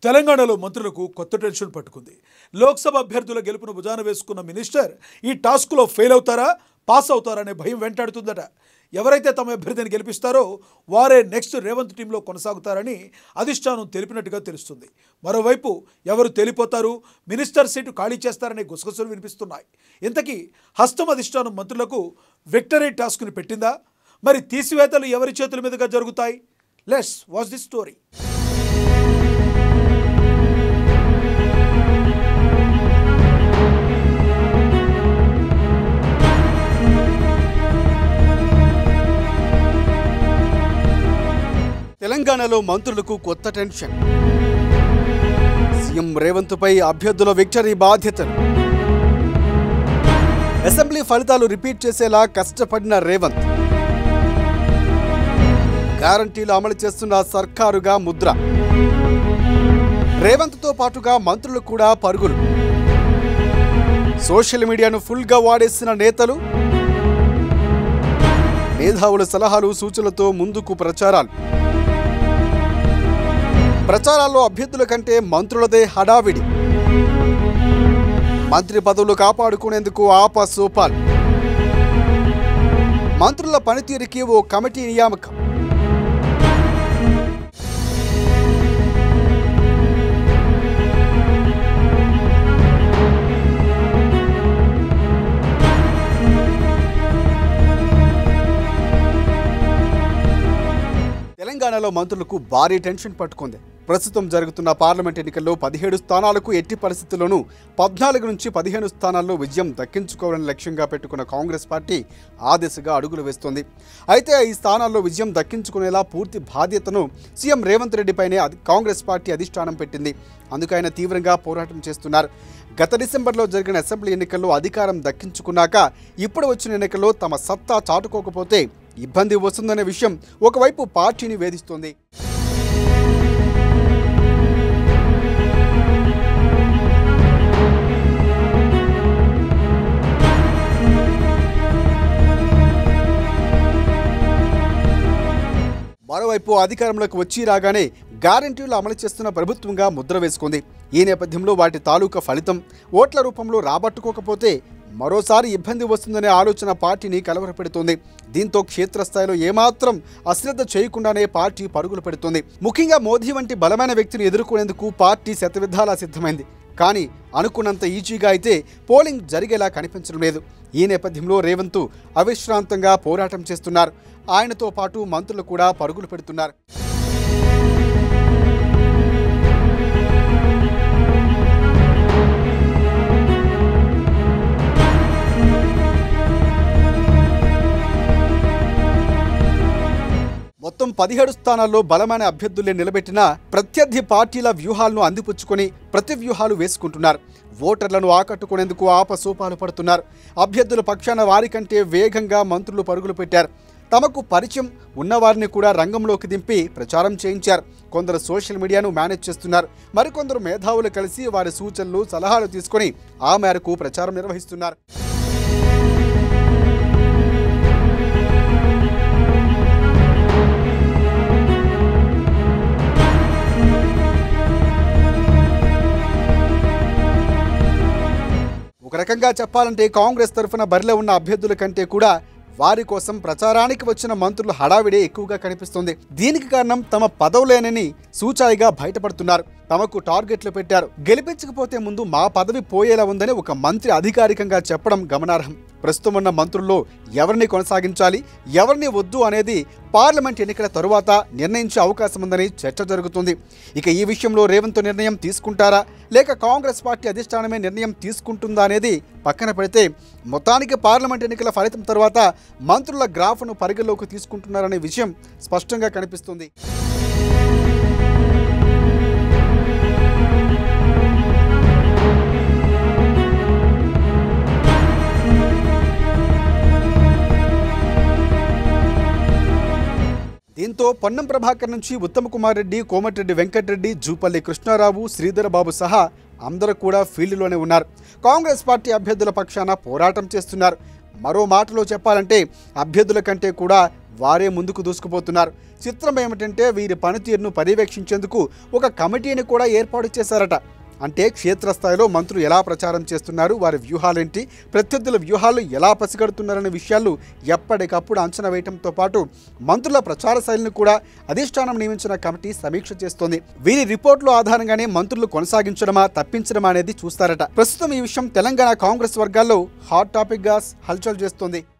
తెలంగాణలో మంత్రులకు కొత్త టెన్షన్ పట్టుకుంది లోక్సభ అభ్యర్థుల గెలుపును భుజాన వేసుకున్న మినిస్టర్ ఈ టాస్క్లో ఫెయిల్ అవుతారా పాస్ అవుతారా అనే భయం వెంటాడుతుందట ఎవరైతే తమ అభ్యర్థిని గెలిపిస్తారో వారే నెక్స్ట్ రేవంత్ టీంలో కొనసాగుతారని అధిష్టానం తెలిపినట్టుగా తెలుస్తుంది మరోవైపు ఎవరు తేలిపోతారు మినిస్టర్ సీటు ఖాళీ చేస్తారనే గుసగుసలు వినిపిస్తున్నాయి ఇంతకీ హస్తం అధిష్టానం మంత్రులకు విక్టరీ టాస్క్ని పెట్టిందా మరి తీసివేతలు ఎవరి చేతుల మీదుగా జరుగుతాయి లెట్స్ వాచ్ ది స్టోరీ తెలంగాణలో మంత్రులకు కొత్త టెన్షన్ సీఎం రేవంత్ పై అభ్యర్థుల విక్టరీ బాధ్యతలు అసెంబ్లీ ఫలితాలు రిపీట్ చేసేలా కష్టపడిన రేవంత్ గ్యారంటీలు అమలు చేస్తున్న సర్కారుగా ముద్ర రేవంత్తో పాటుగా మంత్రులు కూడా పరుగులు సోషల్ మీడియాను ఫుల్గా వాడేసిన నేతలు మేధావుల సలహాలు సూచనలతో ముందుకు ప్రచారాలు ప్రచారాల్లో అభ్యర్థుల కంటే మంత్రులదే హడావిడి మంత్రి పదవులు కాపాడుకునేందుకు ఆప సోపాలు మంత్రుల పనితీరుకి ఓ కమిటీ నియామకం తెలంగాణలో మంత్రులకు భారీ టెన్షన్ పట్టుకుంది ప్రస్తుతం జరుగుతున్న పార్లమెంట్ ఎన్నికల్లో పదిహేడు స్థానాలకు ఎట్టి పరిస్థితుల్లోనూ పద్నాలుగు నుంచి పదిహేను స్థానాల్లో విజయం దక్కించుకోవాలని లక్ష్యంగా పెట్టుకున్న కాంగ్రెస్ పార్టీ ఆ దిశగా అడుగులు వేస్తోంది అయితే ఈ స్థానాల్లో విజయం దక్కించుకునేలా పూర్తి బాధ్యతను సీఎం రేవంత్ రెడ్డిపైనే అధి- కాంగ్రెస్ పార్టీ అధిష్టానం పెట్టింది అందుకు ఆయన తీవ్రంగా పోరాటం చేస్తున్నారు గత డిసెంబర్లో జరిగిన అసెంబ్లీ ఎన్నికల్లో అధికారం దక్కించుకున్నాక ఇప్పుడు వచ్చిన ఎన్నికల్లో తమ సత్తా చాటుకోకపోతే ఇబ్బంది వస్తుందనే విషయం ఒకవైపు పార్టీని వేధిస్తోంది మరోవైపు అధికారంలోకి వచ్చి రాగానే గ్యారంటీలు అమలు చేస్తున్న ప్రభుత్వంగా ముద్ర వేసుకుంది ఈ నేపథ్యంలో వాటి తాలూకా ఫలితం ఓట్ల రూపంలో రాబట్టుకోకపోతే మరోసారి ఇబ్బంది వస్తుందనే ఆలోచన పార్టీని కలవరపెడుతోంది దీంతో క్షేత్రస్థాయిలో ఏమాత్రం అశ్రద్ధ చేయకుండానే పార్టీ పరుగులు పెడుతోంది ముఖ్యంగా మోదీ వంటి బలమైన వ్యక్తిని ఎదుర్కొనేందుకు పార్టీ శతవిధాలా సిద్ధమైంది కానీ అనుకున్నంత ఈజీగా అయితే పోలింగ్ జరిగేలా కనిపించడం లేదు ఈ నేపథ్యంలో రేవంత్ అవిశ్రాంతంగా పోరాటం చేస్తున్నారు ఆయనతో పాటు మంత్రులు కూడా పరుగులు పెడుతున్నారు మొత్తం పదిహేడు స్థానాల్లో బలమైన అభ్యర్థుల్ని నిలబెట్టిన ప్రత్యర్థి పార్టీల వ్యూహాలను అందిపుచ్చుకొని ప్రతి వ్యూహాలు వేసుకుంటున్నారు ఓటర్లను ఆకట్టుకునేందుకు ఆపసోపాలు పడుతున్నారు అభ్యర్థుల పక్షాన వారికంటే వేగంగా మంత్రులు పరుగులు పెట్టారు తమకు పరిచయం ఉన్నవారిని కూడా రంగంలోకి దింపి ప్రచారం చేయించారు కొందరు సోషల్ మీడియాను మేనేజ్ చేస్తున్నారు మరికొందరు మేధావులు కలిసి వారి సూచనలు సలహాలు తీసుకొని ఆ మేరకు ప్రచారం నిర్వహిస్తున్నారు ఒక రకంగా చెప్పాలంటే కాంగ్రెస్ తరఫున బరిలో ఉన్న అభ్యర్థుల కంటే కూడా వారి కోసం ప్రచారానికి వచ్చిన మంత్రులు హడావిడే ఎక్కువగా కనిపిస్తుంది దీనికి కారణం తమ పదవులేనని సూచాయిగా బయటపడుతున్నారు తమకు టార్గెట్లు పెట్టారు గెలిపించకపోతే ముందు మా పదవి పోయేలా ఉందని ఒక మంత్రి అధికారికంగా చెప్పడం గమనార్హం ప్రస్తుతం ఉన్న మంత్రుల్లో ఎవరిని కొనసాగించాలి ఎవరిని వద్దు అనేది పార్లమెంట్ ఎన్నికల తరువాత నిర్ణయించే అవకాశం ఉందని చర్చ జరుగుతుంది ఇక ఈ విషయంలో రేవంత్ నిర్ణయం తీసుకుంటారా లేక కాంగ్రెస్ పార్టీ అధిష్టానమే నిర్ణయం తీసుకుంటుందా అనేది పక్కన పెడితే మొత్తానికి పార్లమెంట్ ఎన్నికల ఫలితం తర్వాత మంత్రుల గ్రాఫ్ను పరిగణలోకి తీసుకుంటున్నారనే విషయం స్పష్టంగా కనిపిస్తుంది దీంతో పొన్నం ప్రభాకర్ నుంచి ఉత్తమ్ కుమార్ రెడ్డి కోమటిరెడ్డి వెంకటరెడ్డి జూపల్లి కృష్ణారావు శ్రీధర్ బాబు సహా అందరూ కూడా ఫీల్డ్లోనే ఉన్నారు కాంగ్రెస్ పార్టీ అభ్యర్థుల పక్షాన పోరాటం చేస్తున్నారు మరో మాటలో చెప్పాలంటే అభ్యర్థుల కంటే కూడా వారే ముందుకు దూసుకుపోతున్నారు చిత్రం ఏమిటంటే వీరి పనితీరును పర్యవేక్షించేందుకు ఒక కమిటీని కూడా ఏర్పాటు చేశారట అంటే క్షేత్రస్థాయిలో మంత్రులు ఎలా ప్రచారం చేస్తున్నారు వారి వ్యూహాలేంటి ప్రత్యర్థుల వ్యూహాలు ఎలా పసిగడుతున్నారనే విషయాలు ఎప్పటికప్పుడు అంచనా వేయడంతో పాటు మంత్రుల ప్రచార శైలిని కూడా అధిష్టానం నియమించిన కమిటీ సమీక్ష చేస్తోంది వీరి రిపోర్టుల ఆధారంగానే మంత్రులు కొనసాగించడమా తప్పించడమా అనేది చూస్తారట ప్రస్తుతం ఈ విషయం తెలంగాణ కాంగ్రెస్ వర్గాల్లో హాట్ టాపిక్గా హల్చల్ చేస్తోంది